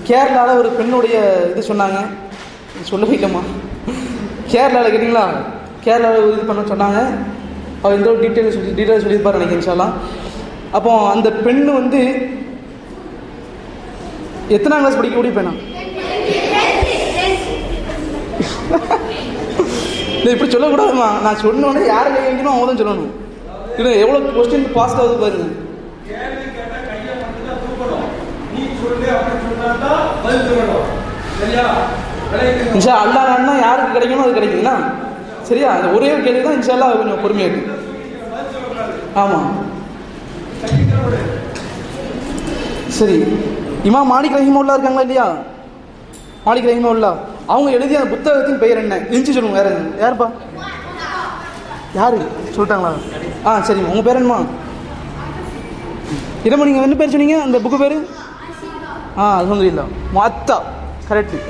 கேரளாவில் ஒரு பெண்ணுடைய இது சொன்னாங்க சொல்லவே இல்லைம்மா கேரளாவில் கேட்டிங்களா கேரளாவில் இது பண்ண சொன்னாங்க அவர் எந்த ஒரு டீட்டெயில் சொல்லி டீட்டெயில் சொல்லியிருப்பார் நினைக்கிறேன் இன்ஷால்லாம் அப்போ அந்த பெண்ணு வந்து எத்தனாம் கிளாஸ் படிக்கக்கூடிய பெண்ணா இல்லை இப்படி சொல்லக்கூடாதுமா நான் சொன்னோன்னே யாரை கை வைக்கணும் அவங்க தான் சொல்லணும் இல்லை எவ்வளோ கொஸ்டின் பாஸ்ட் ஆகுது பாருங்க இன்ஷா அல்லா நாடுனா யாருக்கு கிடைக்கணும் அது கிடைக்குதுண்ணா சரியா அந்த ஒரே ஒரு கேள்வி தான் இன்ஷா அல்லா கொஞ்சம் பொறுமையாக இருக்கு ஆமாம் சரி இமாம் மாலிக் ரஹிமவுல்லா இருக்காங்களா இல்லையா மாலிக் ரஹிமவுல்லா அவங்க எழுதிய அந்த புத்தகத்தின் பெயர் என்ன எஞ்சி சொல்லுங்க வேற என்ன? யாருப்பா யாரு சொல்லிட்டாங்களா ஆ சரிம்மா உங்கள் பேர் என்னம்மா என்னம்மா நீங்கள் என்ன பேர் சொன்னீங்க அந்த புக்கு பேர் ஆ அல்ஹம்துலில்லா மொத்தா கரெக்டு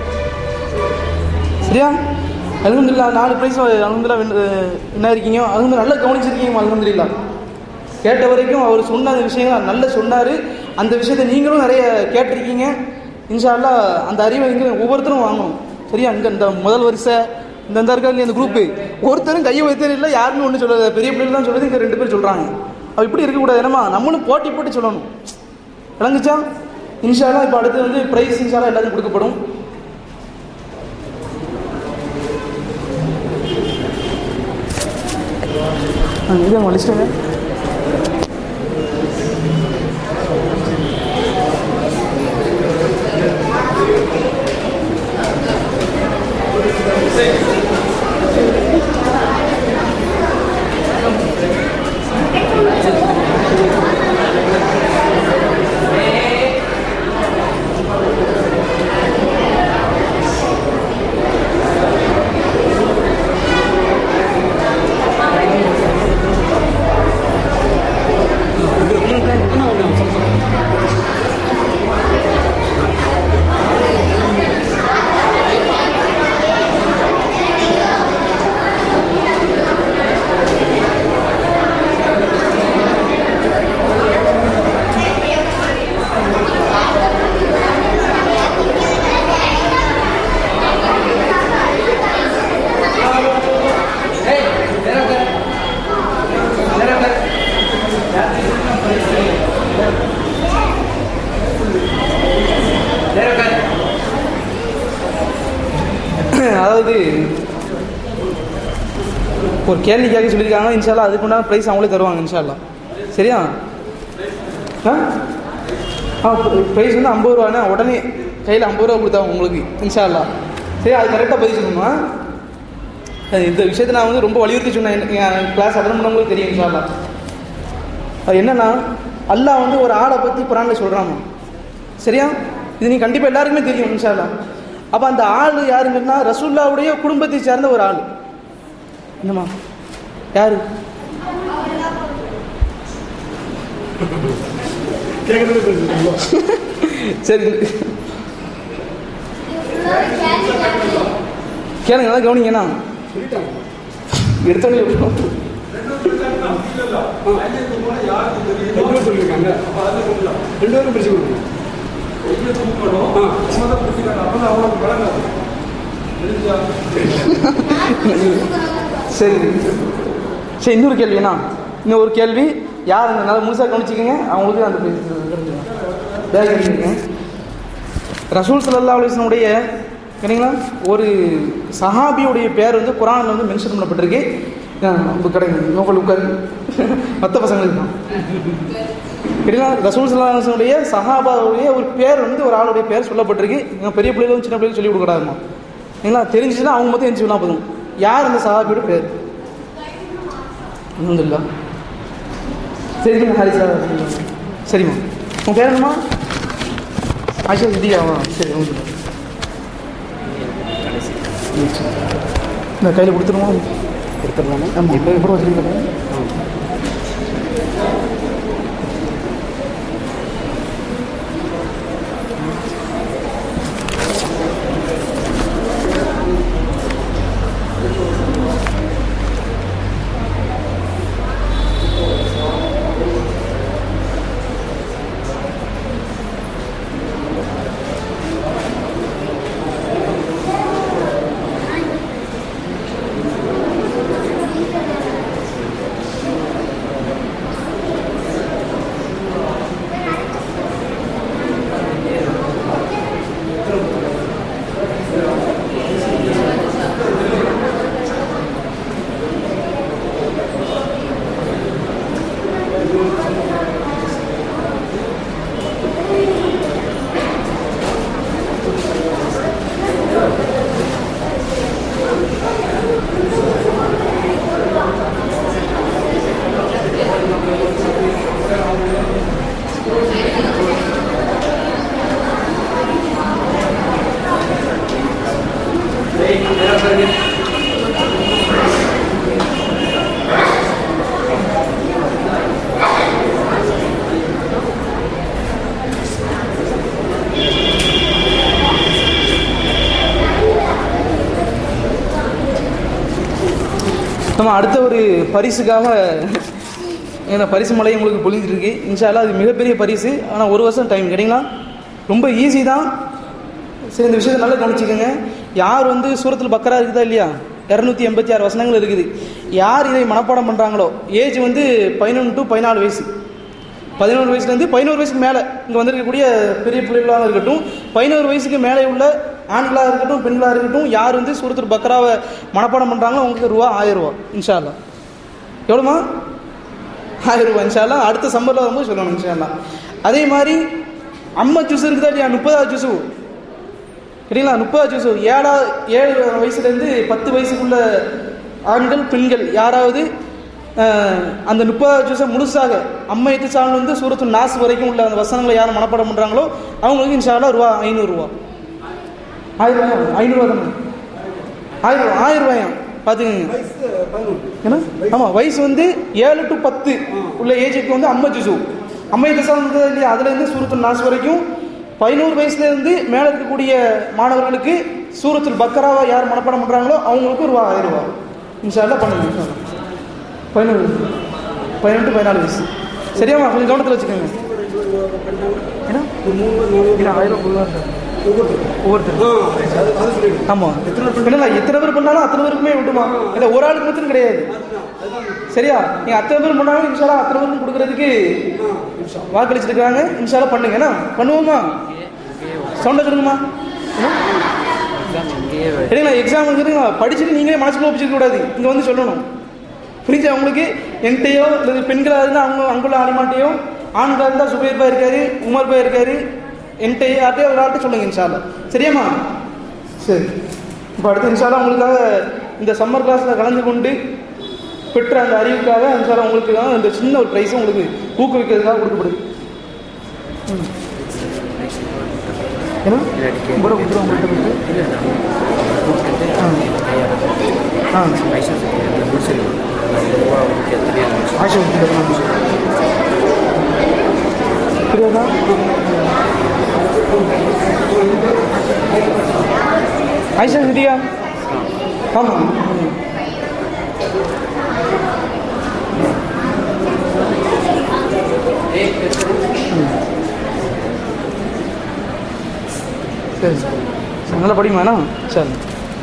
சரியா அல்ஹம்துலில்லா நாலு ப்ரைஸ் அல்ஹம்துலில்லா என்ன இருக்கீங்க அல்ஹம்துலில்லா நல்லா கவனிச்சிருக்கீங்க அல்ஹம்துலில்லா கேட்ட வரைக்கும் அவர் சொன்ன அந்த விஷயங்கள் நல்லா சொன்னார் அந்த விஷயத்தை நீங்களும் நிறைய கேட்டிருக்கீங்க இன்ஷா அல்லாஹ் அந்த அறிவை இங்கே ஒவ்வொருத்தரும் வாங்கணும் சரியா இங்கே இந்த முதல் வரிசை இந்த இந்த இருக்கா இல்லையா இந்த குரூப்பு ஒருத்தரும் கையை வைத்தே இல்லை யாருன்னு ஒன்றும் சொல்லல பெரிய பிள்ளைகள் தான் சொல்லுது இங்கே ரெண்டு பேர் சொல்கிறாங்க அது இப்படி இருக்கக்கூடாது என்னம்மா நம்மளும் போட்டி போட்டு சொல்லணும் விளங்குச்சா இன்ஷால்லா இப்போ அடுத்து வந்து ப்ரைஸ் இன்ஷால்லா எல்லாத்துக்கும் கொடுக்கப்படும் ஆ, இது அவங்க லிஸ்ட்டுங்க அதாவது ஒரு கேள்வி கேட்க சொல்லியிருக்காங்க இன்ஷால்லா அதுக்குண்டான ப்ரைஸ் அவங்களே தருவாங்க இன்ஷால்லா சரியா ஆ ஆ ப்ரைஸ் வந்து ஐம்பது ரூபாண்ணா உடனே கையில் ஐம்பது ரூபா கொடுத்தாங்க உங்களுக்கு இன்ஷால்லா சரி அது கரெக்டாக பதில் சொல்லணுமா அது இந்த விஷயத்தை நான் வந்து ரொம்ப வலியுறுத்தி சொன்னேன் கிளாஸ் அட்டன் பண்ணவங்களுக்கு தெரியும் இன்ஷால்லா அது என்னன்னா அல்லாஹ் வந்து ஒரு ஆளை பற்றி குரானில் சொல்கிறாமா சரியா இது நீ கண்டிப்பாக எல்லாருக்குமே தெரியும் இன்ஷால்லா அப்போ அந்த ஆள் யாருங்கன்னா ரசூல்லாவுடைய குடும்பத்தை சேர்ந்த ஒரு ஆள் என்னம்மா யாரு சரி கேளுங்க நல்லா கவனிங்கண்ணா எடுத்தோடனே ரெண்டு பேரும் சொல்லியிருக்காங்க ரெண்டு பேரும் பிரிச்சு கொடுக்கணும் சரி சரி இன்னொரு கேள்விண்ணா இன்னும் ஒரு கேள்வி யார் அந்த நல்லா முழுசாக கவனிச்சிக்கங்க அவங்களுக்கு அந்த பேக் பண்ணிக்கங்க ரசூல் சல்லா அலிஸ்லனுடைய சரிங்களா ஒரு சஹாபியுடைய பேர் வந்து குரானில் வந்து மென்ஷன் பண்ணப்பட்டிருக்கு நம்ம கிடையாது நோக்கல் உட்காரு மற்ற பசங்களுக்கு தான் சரிங்களா ரசூல் சல்லா அலிஸ்லனுடைய சஹாபாவுடைய ஒரு பேர் வந்து ஒரு ஆளுடைய பேர் சொல்லப்பட்டிருக்கு இங்க பெரிய பிள்ளைகளும் சின்ன பிள்ளைகளும் சொல்லி கொடுக்கூடாதுமா சரிங்களா தெரிஞ்சுச்சுன்னா அவங்க மட்டும் எரிஞ்சு போதும் யார் அந்த சஹாபியோட பேர் அல்ஹம்துலில்லா சரிம்மா ஹரிசா சரிம்மா உன் பேர் என்னம்மா ஆஷா சித்தியாவா சரி அல்ஹம்துலில்லா இந்த கையில் கொடுத்துருமா கொடுத்துடலாமா ஆமாம் இப்போ எப்படி வச்சுருக்கீங்க நம்ம அடுத்த ஒரு பரிசுக்காக ஏன்னா பரிசு மலை உங்களுக்கு பொழிஞ்சிட்டு இருக்கு இன்ஷால்லா அது மிகப்பெரிய பரிசு ஆனால் ஒரு வருஷம் டைம் கிடைங்களா ரொம்ப ஈஸி தான் சரி இந்த விஷயத்தை நல்லா கவனிச்சுக்கோங்க யார் வந்து சூரத்தில் பக்கரா இருக்குதா இல்லையா இரநூத்தி எண்பத்தி ஆறு வசனங்கள் இருக்குது யார் இதை மனப்பாடம் பண்ணுறாங்களோ ஏஜ் வந்து பதினொன்று டு பதினாலு வயசு பதினோரு வயசுலேருந்து பதினோரு வயசுக்கு மேலே இங்கே வந்திருக்கக்கூடிய பெரிய பிள்ளைகளாக இருக்கட்டும் பதினோரு வயசுக்கு மேலே உள்ள ஆண்களாக இருக்கட்டும் பெண்களாக இருக்கட்டும் யார் வந்து சூரத்தில் பக்கராவை மனப்பாடம் பண்ணுறாங்களோ அவங்களுக்கு ரூபா ஆயிரம் ரூபா இன்ஷா அல்லாஹ் எவ்வளோமா ஆயிரம் ரூபாய் இன்ஷால்லா அடுத்த சம்மரில் வரும்போது சொல்லணும் இன்ஷால்லா அதே மாதிரி அம்மா ஜூஸ் இருக்குதா இல்லையா முப்பதாவது ஜூஸு சரிங்களா முப்பதாவது ஜூஸு ஏழாவது ஏழு வயசுலேருந்து பத்து வயசுக்குள்ள ஆண்கள் பெண்கள் யாராவது அஹ், அந்த முப்பதாவது ஜூஸை முழுசாக அம்மா எத்துச்சாலும் வந்து சூரத்து நாஸ் வரைக்கும் உள்ள அந்த வசனங்களை யார் மனப்பாடம் பண்ணுறாங்களோ அவங்களுக்கு இன்ஷால்லா ரூபா ஐநூறுரூவா ஆயிரம் ரூபாய் ஐநூறுரூவா தானே ஆயிரம் ரூபா ஆயிரம் ரூபாயா பார்த்துக்கங்க வயசு பதினொன்று ஏன்னா ஆமாம் வயசு வந்து ஏழு டு பத்து உள்ள ஏஜுக்கு வந்து அம்மா ஜுசு அம்மை தசா இருந்தது இல்லையா அதுலேருந்து சூரத்துல் நாஸ் வரைக்கும் பதினோரு வயசுலேருந்து மேலே இருக்கக்கூடிய மாணவர்களுக்கு சூரத்துல் பக்கராவை யார் மனப்பாடம் பண்ணுறாங்களோ அவங்களுக்கு ரூபா ஆயிரம் ரூபா இன்ஷால்லா பண்ணுங்க இன்ஷா அல்லாஹ். பதினோரு வயசு பதினெட்டு பதினாலு வயசு சரியாம்மா கொஞ்சம் கவனத்தில் வச்சுக்கோங்க ஏன்னா ஒரு மூணு நாலு இல்லை ஆயிரம் ரூபா பொதுவாக ஒவ்வொருத்தரும் ஒவ்வொருத்தர் ஆ அது அது சொல்லிடுங்க ஆமாம் இல்லை எத்தனை பேர் பண்ணாலும் அத்தனை பேருக்குமே விட்டுமா இல்லை ஒரு ஆளுக்கு மட்டும் கிடையாது சரியா நீங்க அத்தனை பேர் பண்ணாலும் இன்ஷால்லா அத்தனை பேருக்கும் கொடுக்கறதுக்கு வாக்களிச்சிருக்காங்க இன்ஷால்லா பண்ணுங்க என்ன பண்ணுவோமா சவுண்டை சொல்லுங்கம்மா சரிங்களா எக்ஸாம் வந்துருங்க படிச்சுட்டு நீங்களே மனசுக்குள்ள வச்சுக்க கூடாது இங்கே வந்து சொல்லணும் புரிஞ்சா உங்களுக்கு என்கிட்டயோ இல்லை பெண்களாக இருந்தால் அவங்க அங்குள்ள ஆலிமாட்டையோ ஆண்களாக இருந்தால் சுபேர் பாய் இருக்காரு உமர் பாய் இருக்காரு என்கிட்டயோ யார்ட்டையோ ஒரு ஆள்கிட்ட சொல்லுங்க இன்ஷால்லா சரியாம்மா சரி இப்போ அடுத்து இன்ஷால்லா உங்களுக்காக இந்த சம்மர் கிளாஸில் கலந்து கொண்டு பெற்ற அந்த அறிவுக்காக இன்ஷால்லா உங்களுக்கு தான் இந்த சின்ன ஒரு ப்ரைஸும் உங்களுக்கு ஊக்குவிக்கிறதுக்காக கொடுக்கப்படுது ம். என்ன உங்களோட கொடுத்துருவோம் உங்கள்கிட்ட கொடுத்து. ஆ ஆ ஆஷா கொடுத்துருக்கோம் புரியுதா ஆயிஷா சரியா ஆமாம் சரி சரி நல்லா படிக்குமா வேணா சரி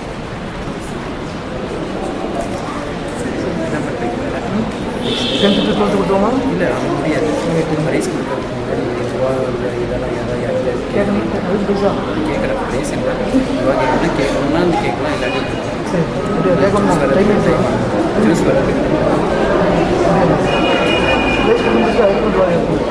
டென்த்து டு டுவெல்த்து கொடுத்துருவோமா இல்லை முடியாது ப்ரைஸ் கொடுக்கறதுக்கு முன்னாடி ரூபா இதெல்லாம் யாராவது யார்கிட்ட கேட்கணும் அது பைசா கேட்குற ப்ரைஸ் என்ன ரூபா கேட்கணும் கேட்கணும்னா அந்த கேட்கலாம் இல்லாட்டி சரி அப்படியே கேட்கணுமா டைமிங் டைம் ஜூஸ் வரதுக்கு லேட் பண்ணிட்டு அது கொண்டு வாங்க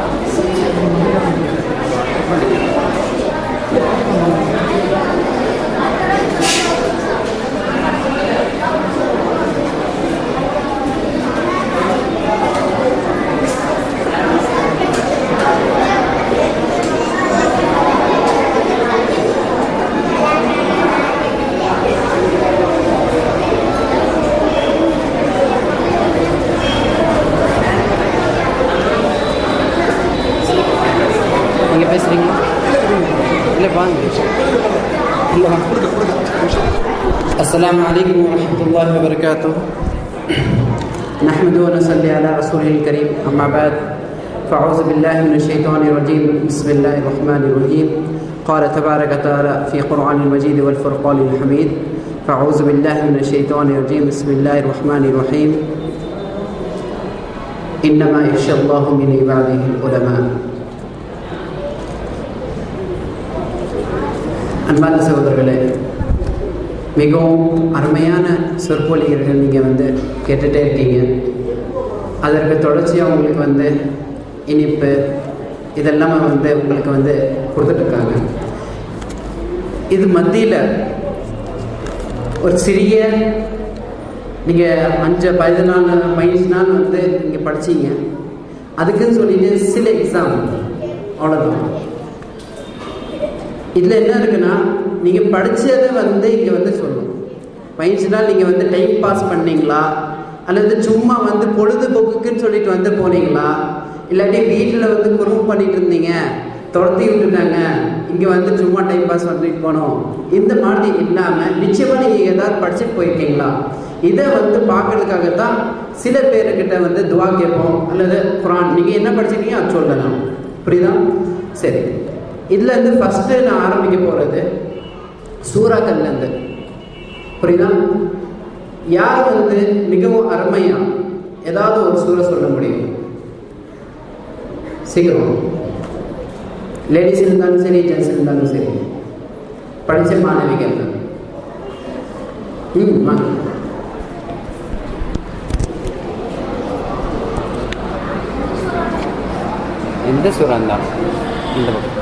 நீங்கள் பேசுகிறீங்களா இல்லை வாங்க இல்லை வாங்க السلام عليكم ورحمة الله وبركاته نحمد ونصلي على رسوله الكريم أما بعد فأعوذ بالله من الشيطان الرجيم بسم الله الرحمن الرحيم قال تبارك وتعالى في قرآن المجيد والفرقان الحميد فأعوذ بالله من الشيطان الرجيم بسم الله الرحمن الرحيم إنما يخشى الله من عباده العلماء அன்பார்ந்த சகோதரர்களே மிகவும் அருமையான சொற்பொழிகள் நீங்கள் வந்து கேட்டுகிட்டே இருக்கீங்க அதற்கு தொடர்ச்சியாக உங்களுக்கு வந்து இனிப்பு இதெல்லாமே வந்து உங்களுக்கு வந்து கொடுத்துட்ருக்காங்க இது மத்தியில் ஒரு சிறிய நீங்கள் அஞ்சு பதினாலு பதினஞ்சு நாள் வந்து நீங்கள் படிச்சீங்க அதுக்குன்னு சொல்லிட்டு சில எக்ஸாம் அவ்வளோதான் இதில் என்ன இருக்குன்னா நீங்கள் படித்ததை வந்து இங்கே வந்து சொல்லணும் பதினஞ்சு நாள் நீங்கள் வந்து டைம் பாஸ் பண்ணீங்களா அல்லது சும்மா வந்து பொழுதுபோக்குக்குன்னு சொல்லிட்டு வந்து போனீங்களா இல்லாட்டி வீட்டில் வந்து குறும்பு பண்ணிட்டு இருந்தீங்க துரத்தி விட்டுட்டாங்க இங்கே வந்து சும்மா டைம் பாஸ் பண்ணிட்டு போனோம் இந்த மாதிரி இல்லாமல் நிச்சயமாக நீங்கள் ஏதாவது படிச்சுட்டு போயிருக்கீங்களா இதை வந்து பார்க்கறதுக்காகத்தான் சில பேர்கிட்ட வந்து துவா கேட்போம் அல்லது குரான் நீங்கள் என்ன படிச்சிருக்கீங்க அது சொல்லலாம் புரியுதா சரி இதுல இருந்து ஃபஸ்ட்டு நான் ஆரம்பிக்க போகிறது சூறாக்கள்லேருந்து புரியுதா யார் வந்து மிகவும் அருமையா ஏதாவது ஒரு சூறை சொல்ல முடியும் சீக்கிரம் லேடிஸ் இருந்தாலும் சரி ஜென்ஸ் இருந்தாலும் சரி படித்த மாணவிகள் தான் ம் வாங்க எந்த சூறா இருந்தாலும் இந்த பக்கம்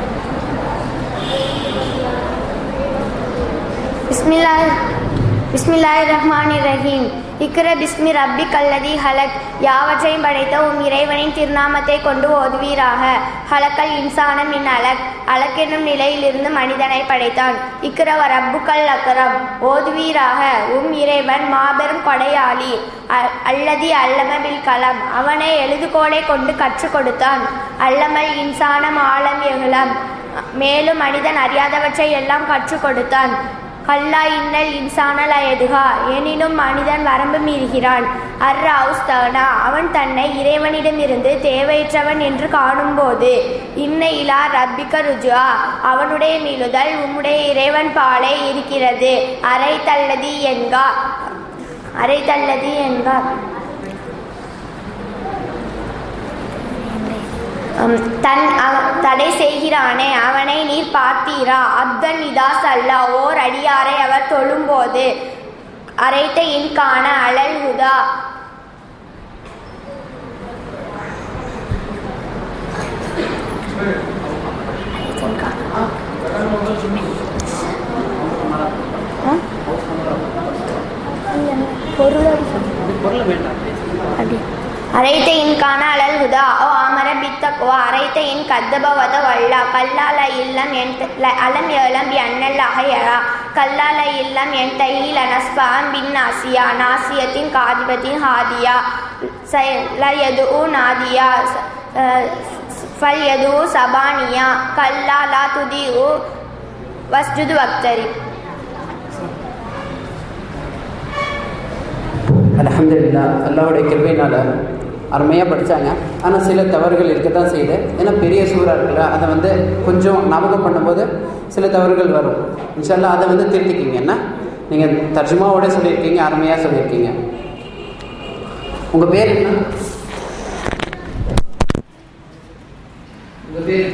பிஸ்மில்லாஹ் பிஸ்மில்லாஹிர் ரஹ்மானிர் ரஹீம் இக்ர பிஸ்மி ரப்பி கல்லதி ஹலக் யாவற்றையும் படைத்த உம் இறைவனின் திருநாமத்தை கொண்டு ஓதுவீராக ஹலக்கல் இன்சானம் மின் அலக் அலக் என்னும் நிலையிலிருந்து மனிதனை படைத்தான் இக்ரவ ரப்புக்கல் அக்ரம் ஓதுவீராக உம் இறைவன் மாபெரும் கொடையாளி அ- அல்லதி அல்லம பில் கலம் அவனை எழுதுகோலை கொண்டு கற்றுக் கொடுத்தான் அல்லமல் இன்சானம் ஆலம் எகுலம் மேலும் மனிதன் அறியாதவற்றை எல்லாம் கற்றுக் கொடுத்தான் கல்லா இன்னல் இன்சானல் அயதுகா எனினும் மனிதன் வரம்பு மீறுகிறான் அர் அவுஸ்தகனா அவன் தன்னை இறைவனிடமிருந்து தேவையற்றவன் என்று காணும்போது இன்ன இலா ரப்பிக்க ருஜுவா அவனுடைய மீளுதல் உம்முடைய இறைவன் பாலே இருக்கிறது அரை தள்ளதி என்கா அரை தள்ளதி என்கா உம், தன் அவ- தடை செய்கிறானே அவனை நீர் பார்த்தீரா அப்தன் இதாஸ் அல்ல ஓர் அடியாரை அவர் தொழும்போது அரைத்த இன்கான அழல் ஹுதா பொருள் வேண்டாம் அப்படி அரைத்த இன்கான அலல் ஹுதா ஓ அமர பித்தக்குவா அரைத்த இன் கத்தபவத வல்லா கல்லால இல்லம் என் த- ல- அலம் ஏலம் அண்ணல் அகையரா கல்லால இல்லம் என் தையில் அனஸ்பாம் பின் நாசியா நாசியத்தின் காதிபத்தின் ஹாதியா எது நாதியா ச- அஹ், ஃபல் எது சபானியா கல்லா லா துதி வஸ்ஜுது வக்தரி அலமதுல்லா அல்லாவுடைய கிருபையினால் அருமையாக படித்தாங்க ஆனால் சில தவறுகள் இருக்க தான் செய்யுது ஏன்னா பெரிய சூறா இருக்குல்ல அதை வந்து கொஞ்சம் ஞாபகம் பண்ணும்போது சில தவறுகள் வரும் இன்ஷால்லா அதை வந்து திருத்திக்கிங்க என்ன நீங்கள் தர்ஜுமாவோட சொல்லியிருக்கீங்க அருமையாக சொல்லியிருக்கீங்க உங்கள் பேர் என்ன உங்கள் பேர்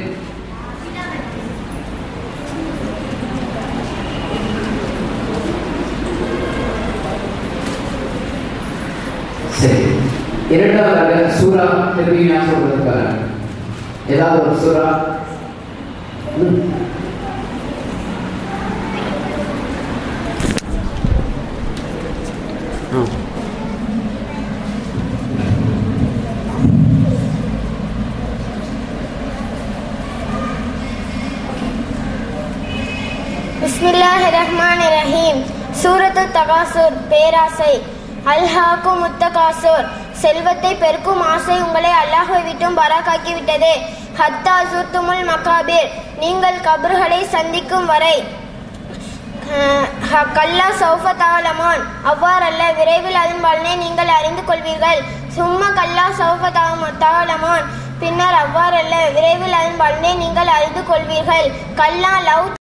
சரி இரண்டாவதாக சூரா திரும்பினா சொல்றதுக்காக ஏதாவது ஒரு சூரா ம். ஆ. பிஸ்மில்லாஹி ரஹ்மான் ரஹீம் சூரத்து தகாசூர் பேராசை அல்ஹாக்கு முத்தகாசூர் செல்வத்தை பெருக்கும் ஆசை உங்களை அல்லாஹை விட்டும் பராக்காக்கி விட்டது ஹத்தா சூர்த்துமுல் மகாபீர் நீங்கள் கபர்களை சந்திக்கும் வரை அஹ், ஹ- கல்லா சௌஃப தாலமான் அவ்வாறல்ல விரைவில் அதன் பலனை நீங்கள் அறிந்து கொள்வீர்கள் சும்மா கல்லா சௌஃப தாம- தாலமான் பின்னர் அவ்வாறல்ல விரைவில் அதன் பலனை நீங்கள் அறிந்து கொள்வீர்கள் கல்லா லவ்